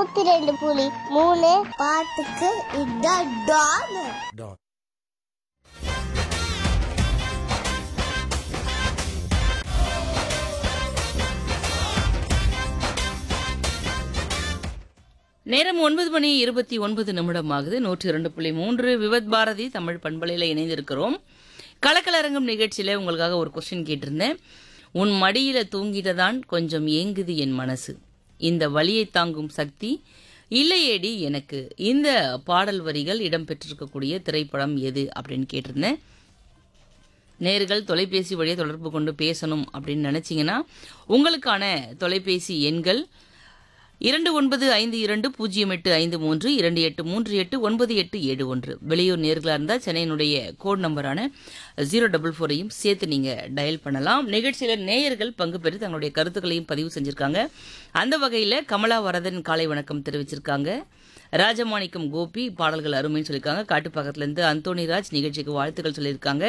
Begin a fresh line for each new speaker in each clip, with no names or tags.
நூத்தி ரெண்டு புலி மூணு பாட்டுக்கு இதான் டான்
நேரம் ஒன்பது மணி இருபத்தி ஒன்பது நிமிடம் ஆகுது நூற்றி இரண்டு புள்ளி மூன்று விவத் பாரதி தமிழ் பண்பலையில் இணைந்திருக்கிறோம் கலக்கலரங்கம் நிகழ்ச்சியில உங்களுக்காக ஒரு கொஸ்டின் கேட்டிருந்தேன் உன் மடியில தூங்கிட்டதான் கொஞ்சம் ஏங்குது என் மனசு இந்த வலியை தாங்கும் சக்தி இல்லையேடி எனக்கு இந்த பாடல் வரிகள் இடம்பெற்றிருக்கக்கூடிய திரைப்படம் எது அப்படின்னு கேட்டிருந்தேன் நேர்கள் தொலைபேசி வழியாக தொடர்பு கொண்டு பேசணும் அப்படின்னு நினைச்சீங்கன்னா உங்களுக்கான தொலைபேசி எண்கள் இரண்டு ஒன்பது ஐந்து இரண்டு பூஜ்ஜியம் எட்டு ஐந்து மூன்று இரண்டு எட்டு மூன்று எட்டு ஒன்பது எட்டு ஏழு ஒன்று வெளியூர் நேர்களாக இருந்தால் சென்னையினுடைய கோட் நம்பரான ஜீரோ டபுள் ஃபோரையும் சேர்த்து நீங்கள் டயல் பண்ணலாம் நிகழ்ச்சியில் நேயர்கள் பங்கு பெற்று தங்களுடைய கருத்துக்களையும் பதிவு செஞ்சுருக்காங்க அந்த வகையில் கமலா வரதன் காலை வணக்கம் தெரிவிச்சிருக்காங்க ராஜமாணிக்கம் கோபி பாடல்கள் அருமைன்னு சொல்லியிருக்காங்க காட்டுப்பாக்கத்துலேருந்து அந்தோணிராஜ் நிகழ்ச்சிக்கு வாழ்த்துக்கள் சொல்லியிருக்காங்க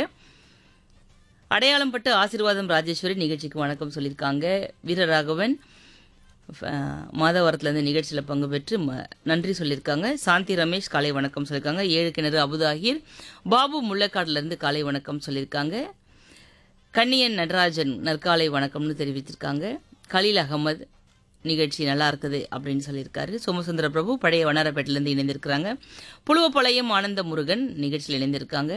அடையாளம் பட்டு ஆசீர்வாதம் ராஜேஸ்வரி நிகழ்ச்சிக்கு வணக்கம் சொல்லியிருக்காங்க வீரராகவன் அஹ், மாதவரத்துலேருந்து நிகழ்ச்சியில் பங்கு பெற்று ம- நன்றி சொல்லியிருக்காங்க சாந்தி ரமேஷ் காலை வணக்கம் சொல்லியிருக்காங்க ஏழு கிணறு அபுதாகிர் பாபு முள்ளக்காடுலேருந்து காலை வணக்கம் சொல்லியிருக்காங்க கன்னியன் நடராஜன் நற்காலை வணக்கம்னு தெரிவித்திருக்காங்க கலீல் அகமது நிகழ்ச்சி நல்லா இருக்குது அப்படின்னு சொல்லியிருக்காரு சோமசுந்தர பிரபு பழைய வண்ணாரப்பேட்டிலேருந்து இணைந்திருக்கிறாங்க புழுவப்பாளையம் ஆனந்த முருகன் நிகழ்ச்சியில் இணைந்திருக்காங்க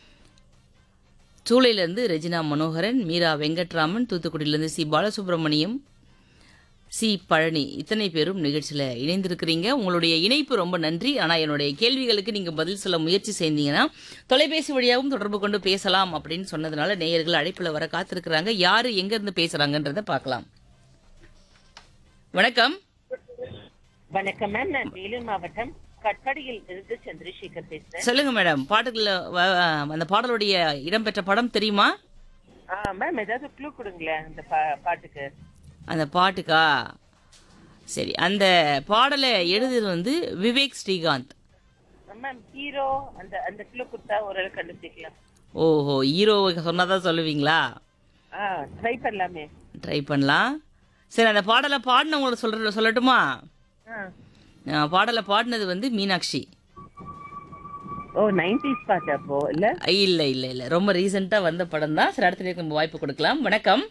சூளையிலிருந்து ரெஜினா மனோகரன் மீரா வெங்கட்ராமன் தூத்துக்குடியிலிருந்து சி பாலசுப்ரமணியம் சி பழனி இத்தனை பேரும் நிகழ்ச்சியில் இணைந்திருக்கிறீங்க உங்களுடைய இணைப்பு ரொம்ப நன்றி ஆனால் என்னுடைய கேள்விகளுக்கு நீங்கள் பதில் சொல்ல முயற்சி செய்தீங்கன்னா தொலைபேசி வழியாகவும் தொடர்பு கொண்டு பேசலாம் அப்படின்னு சொன்னதுனால நேயர்கள் அழைப்பில் வர காத்திருக்கிறாங்க யார் எங்கேருந்து பேசுகிறாங்கன்றதை பார்க்கலாம் வணக்கம்
வணக்கம் மேம் நான் வேலூர் மாவட்டம் கட்பாடியில் இருந்து சந்திரசேகர் பேசுறேன்
சொல்லுங்க மேடம் பாட்டுக்குள்ள வ- அந்த பாடலுடைய இடம்பெற்ற படம் தெரியுமா
ஆ மேம் ஏதாவது க்ளூ கொடுங்களேன் அந்த பா- பாட்டுக்கு
அந்த பாட்டுக்கா சரி அந்த பாடலை எழுதுறது வந்து விவேக் ஸ்ரீகாந்த்
மேம் ஹீரோ அந்த அந்த க்ளூ கொடுத்தா ஓரளவு கண்டுபிடிக்கலாம்
ஓஹோ ஹீரோ சொன்னாதான் சொல்லுவீங்களா
ஆ ட்ரை பண்ணலாமே
ட்ரை பண்ணலாம் சரி அந்த பாடலை பாடினவங்கள சொல்ற சொல்லட்டுமா
ஆ
அஹ் பாடலை பாடினது வந்து மீனாட்சி
ஓ நைன்டிஸ் பாட்டு அப்போ இல்ல
இல்லை இல்லை இல்லை ரொம்ப ரீசெண்டாக வந்த படம் தான் சரி அடுத்த நேரத்துக்கு நம்ம வாய்ப்பு கொடுக்கலாம் வணக்கம்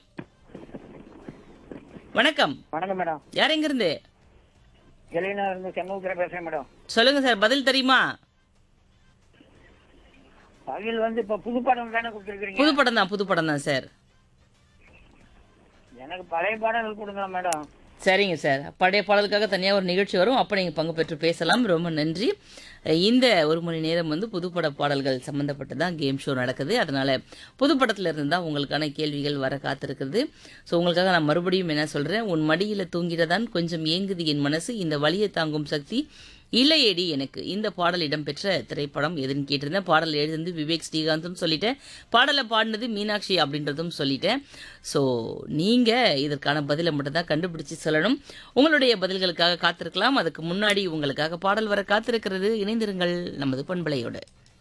வணக்கம்
வணக்கம் மேடம்
யார் எங்கிருந்து
ஜெலினா இருந்து செங்கோத்திர பேசுறேன் மேடம்
சொல்லுங்க சார் பதில் தெரியுமா
பகில் வந்து இப்ப புது படம் தானே கொடுத்துருக்கீங்க
புது படம் தான் புது படம் தான் சார்
எனக்கு பழைய பாடல் கொடுங்க மேடம்
சரிங்க சார் பழைய பாடலுக்காக தனியாக ஒரு நிகழ்ச்சி வரும் அப்போ நீங்கள் பங்கு பெற்று பேசலாம் ரொம்ப நன்றி இந்த ஒரு மணி நேரம் வந்து புதுப்பட பாடல்கள் சம்மந்தப்பட்டு தான் கேம் ஷோ நடக்குது அதனால புதுப்படத்தில் இருந்து தான் உங்களுக்கான கேள்விகள் வர காத்திருக்குது ஸோ உங்களுக்காக நான் மறுபடியும் என்ன சொல்கிறேன் உன் மடியில் தூங்கிடதான் கொஞ்சம் ஏங்குது என் மனசு இந்த வலியை தாங்கும் சக்தி இல்லையேடி எனக்கு இந்த பாடல் இடம்பெற்ற திரைப்படம் எதுன்னு கேட்டிருந்தேன் பாடல் எழுதுனது விவேக் ஸ்ரீகாந்தும் சொல்லிட்டேன் பாடலை பாடினது மீனாட்சி அப்படின்றதும் சொல்லிட்டேன் ஸோ நீங்கள் இதற்கான பதிலை மட்டும்தான் கண்டுபிடிச்சு சொல்லணும் உங்களுடைய பதில்களுக்காக காத்திருக்கலாம் அதுக்கு முன்னாடி உங்களுக்காக பாடல் வர காத்திருக்கிறது இணைந்திருங்கள் நமது பண்பலையோடு